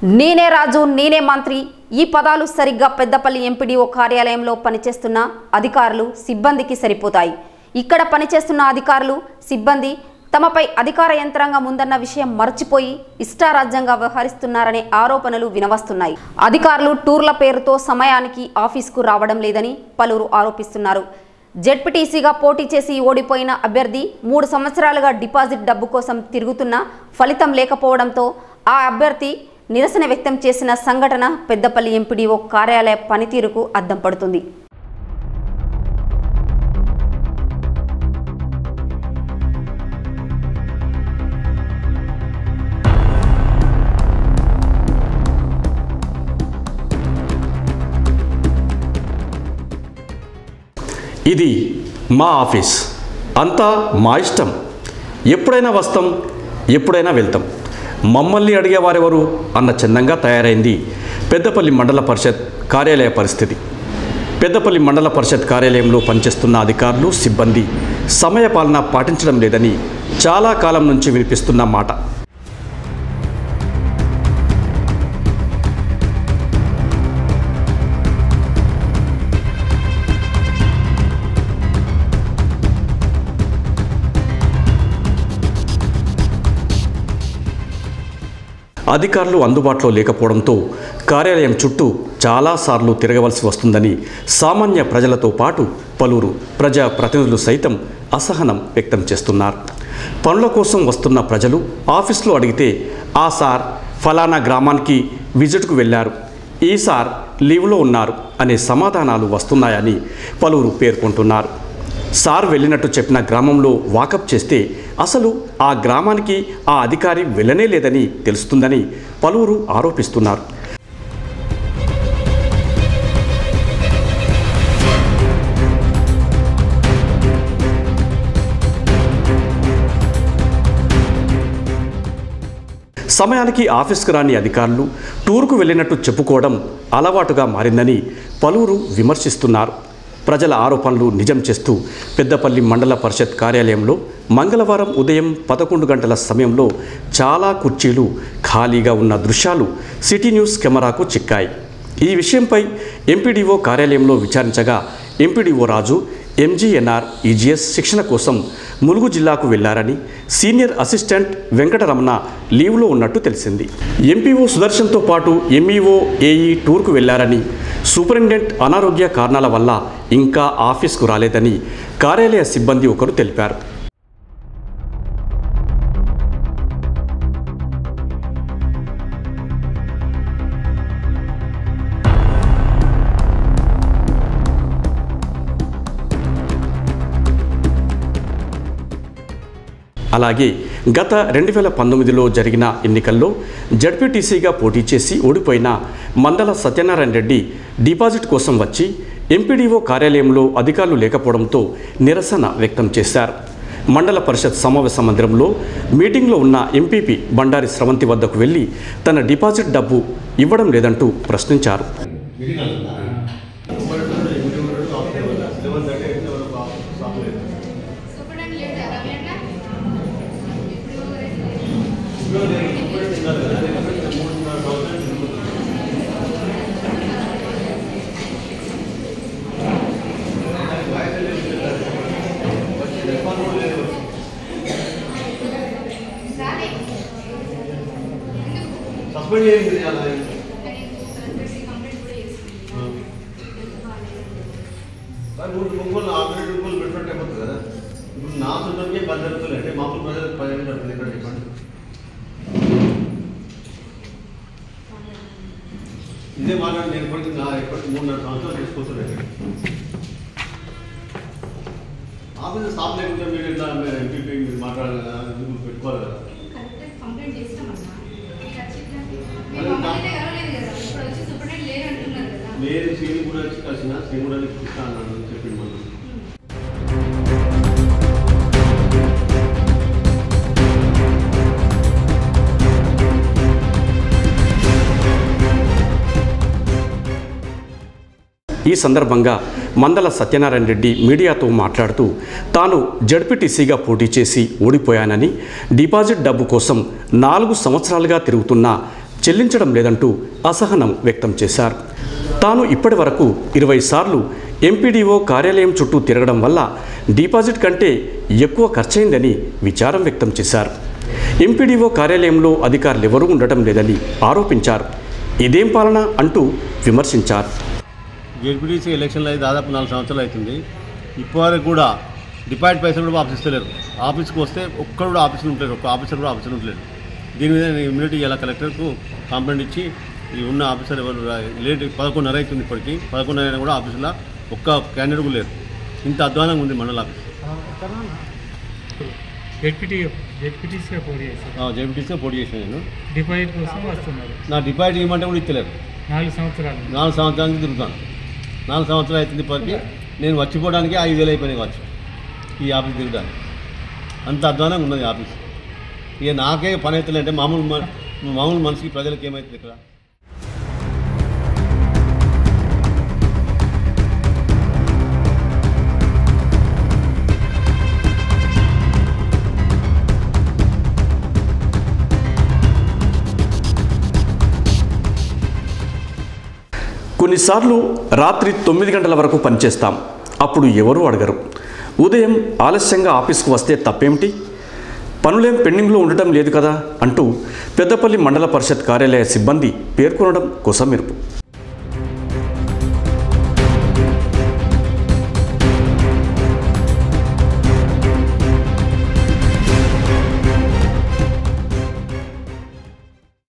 నేనే రాజు నేనే మంత్రి ఈ పదాలు సరిగ్గా పెద్దపల్లి ఎంపీడీఓ కార్యాలయంలో పనిచేస్తున్న అధికారులు సిబ్బందికి సరిపోతాయి ఇక్కడ పనిచేస్తున్న అధికారులు సిబ్బంది తమపై అధికార యంత్రాంగం ఉందన్న విషయం మర్చిపోయి ఇష్టారాజ్యంగా వ్యవహరిస్తున్నారనే ఆరోపణలు వినవస్తున్నాయి అధికారులు టూర్ల పేరుతో సమయానికి ఆఫీస్కు రావడం లేదని పలువురు ఆరోపిస్తున్నారు జెడ్పీటీసీగా పోటీ చేసి ఓడిపోయిన అభ్యర్థి మూడు సంవత్సరాలుగా డిపాజిట్ డబ్బు కోసం తిరుగుతున్నా ఫలితం లేకపోవడంతో ఆ అభ్యర్థి నిరసన వ్యక్తం చేసిన సంఘటన పెద్దపల్లి ఎంపీడీఓ కార్యాలయ పనితీరుకు అద్దం పడుతుంది ఇది మా ఆఫీస్ అంతా మా ఇష్టం ఎప్పుడైనా వస్తాం ఎప్పుడైనా వెళ్తాం మమ్మల్ని అడిగేవారెవరు అన్న చందంగా తయారైంది పెద్దపల్లి మండల పరిషత్ కార్యాలయ పరిస్థితి పెద్దపల్లి మండల పరిషత్ కార్యాలయంలో పనిచేస్తున్న అధికారులు సిబ్బంది సమయపాలన పాటించడం లేదని చాలా కాలం నుంచి వినిపిస్తున్న మాట అధికారులు అందుబాటులో లేకపోవడంతో కార్యాలయం చుట్టూ చాలాసార్లు తిరగవలసి వస్తుందని సామాన్య ప్రజలతో పాటు పలువురు ప్రజా ప్రతినిధులు సైతం అసహనం వ్యక్తం చేస్తున్నారు పనుల కోసం వస్తున్న ప్రజలు ఆఫీస్లో అడిగితే ఆ సార్ ఫలానా గ్రామానికి విజిట్కు వెళ్ళారు ఈ సార్ లీవ్లో ఉన్నారు అనే సమాధానాలు వస్తున్నాయని పలువురు పేర్కొంటున్నారు సార్ వెళ్ళినట్టు చెప్పిన గ్రామంలో వాకప్ చేస్తే అసలు ఆ గ్రామానికి ఆ అధికారి వెళ్ళనే లేదని తెలుస్తుందని పలువురు ఆరోపిస్తున్నారు సమయానికి ఆఫీస్కు రాని అధికారులు టూర్కు వెళ్ళినట్టు చెప్పుకోవడం అలవాటుగా మారిందని పలువురు విమర్శిస్తున్నారు ప్రజల ఆరోపణలు నిజం చేస్తూ పెద్దపల్లి మండల పరిషత్ కార్యాలయంలో మంగళవారం ఉదయం పదకొండు గంటల సమయంలో చాలా కుర్చీలు ఖాళీగా ఉన్న దృశ్యాలు సిటీ న్యూస్ కెమెరాకు చిక్కాయి ఈ విషయంపై ఎంపీడీఓ కార్యాలయంలో విచారించగా ఎంపీడీఓ రాజు ఎంజీఎన్ఆర్ ఈజీఎస్ శిక్షణ కోసం ములుగు జిల్లాకు వెళ్లారని సీనియర్ అసిస్టెంట్ వెంకటరమణ లీవ్లో ఉన్నట్టు తెలిసింది ఎంపీఓ సుదర్శన్తో పాటు ఎంఈఓ ఏఈ టూర్కు వెళ్లారని సూపరింటెండెంట్ అనారోగ్య కారణాల వల్ల ఇంకా ఆఫీస్కు రాలేదని కార్యాలయ సిబ్బంది ఒకరు తెలిపారు అలాగే గత రెండు వేల పంతొమ్మిదిలో జరిగిన ఎన్నికల్లో జడ్పీటీసీగా పోటీ చేసి ఓడిపోయిన మందల సత్యనారాయణ రెడ్డి డిపాజిట్ కోసం వచ్చి ఎంపీడీఓ కార్యాలయంలో అధికారులు లేకపోవడంతో నిరసన వ్యక్తం చేశారు మండల పరిషత్ సమావేశ మందిరంలో మీటింగ్లో ఉన్న ఎంపీపీ బండారి స్రవంతి వద్దకు వెళ్లి తన డిపాజిట్ డబ్బు ఇవ్వడం లేదంటూ ప్రశ్నించారు సూపరింటెండెంట్ లేదా రవి అట్లా రాలే సస్పెండ్ చేయండి అలా కలెక్టర్స్ కంప్లైంట్ కూడా చేసింది కానీ నూరు రూపాయలు ఆల్రెడీ రూపాయలు పెట్టినట్టు అయిపోతుంది కదా ఇప్పుడు నా సొంతంకే పది జరుగుతుంది అంటే మామూలు ప్రజలకు పదిహేను జరుగుతుంది ఇక్కడ చెప్పండి ఇదే మాట్లాడి నేను ఇప్పటికి నా ఇప్పటికి మూడున్నర సంవత్సరాలు తీసుకొస్తున్నాను ఆఫీస్ స్టాఫ్ లేకుంటే మీరు ఇట్లా ఎంపీపీ మీరు మాట్లాడాలి కదా ఎందుకు పెట్టుకోవాలి కదా కలెక్టర్ కంప్లైంట్ చేస్తామన్నా మీరు వచ్చి ఇట్లా మీరు మమ్మల్ని కలవలేదు కదా ఇప్పుడు వచ్చి సూపరింటెండెంట్ లేరు అంటున్నారు కదా నేను సీని కూడా వచ్చి కలిసిన సీని కూడా నీకు ఇస్తా అన్నాను అని చెప్పింది మనం ఈ సందర్భంగా మందల సత్యనారాయణ రెడ్డి మీడియాతో మాట్లాడుతూ తాను జడ్పీటీసీగా పోటీ చేసి ఓడిపోయానని డిపాజిట్ డబ్బు కోసం నాలుగు సంవత్సరాలుగా తిరుగుతున్నా చెల్లించడం లేదంటూ అసహనం వ్యక్తం చేశారు తాను ఇప్పటి వరకు ఇరవై సార్లు ఎంపీడీఓ కార్యాలయం చుట్టూ తిరగడం వల్ల డిపాజిట్ కంటే ఎక్కువ ఖర్చయిందని విచారం వ్యక్తం చేశారు ఎంపీడీఓ కార్యాలయంలో అధికారులు ఎవరూ ఉండటం లేదని ఆరోపించారు ఇదేం పాలన అంటూ విమర్శించారు జెడ్పీటీసీ ఎలక్షన్లు అయితే దాదాపు నాలుగు సంవత్సరాలు అవుతుంది ఇప్పటివరకు కూడా డిపాజిట్ పైసలు కూడా వాపస్ ఇస్తలేరు ఆఫీస్కి వస్తే ఒక్కరు కూడా ఆఫీసులు ఉండలేరు ఒక్క ఆఫీసర్ కూడా ఆఫీసర్ ఉండలేరు దీని మీద నేను ఇమ్యూనిటీ ఇలా కలెక్టర్కు కంప్లైంట్ ఇచ్చి ఈ ఉన్న ఆఫీసర్ ఎవరు రా- లేట్ పదకొండున్నర అవుతుంది ఇప్పటికి పదకొండున్నర అయినా కూడా ఆఫీసులో ఒక్క క్యాండిడేట్ కూడా లేరు ఇంత అధ్వానంగా ఉంది మండల ఆఫీస్ జెడ్పీటీ జెడ్పీటీసీగా పోటీ చేశారు జెడ్పీటీసీగా పోటీ చేశాను నేను డిపాజిట్ కోసం వస్తున్నారు నా డిపాజిట్ ఇవ్వమంటే కూడా ఇస్తలేరు నాలుగు సంవత్సరాలు నాలుగు సంవత్సరాల నుంచి తిరుగుతాను నాలుగు సంవత్సరాలు అవుతుంది ఇప్పటికి నేను వచ్చిపోవడానికి ఐదు వేలు అయిపోయినాయి కావచ్చు ఈ ఆఫీస్ తిరగడానికి అంత అధ్వానంగా ఉన్నది ఆఫీస్ ఇక నాకే పని అవుతుంది అంటే మామూలు మ- మామూలు మనిషికి ప్రజలకు ఏమవుతుంది ఇక్కడ కొన్నిసార్లు రాత్రి తొమ్మిది గంటల వరకు పనిచేస్తాం అప్పుడు ఎవరూ అడగరు ఉదయం ఆలస్యంగా ఆఫీస్కు వస్తే తప్పేమిటి పనులేం పెండింగ్లో ఉండటం లేదు కదా అంటూ పెద్దపల్లి మండల పరిషత్ కార్యాలయ సిబ్బంది పేర్కొనడం కొసమెరుపు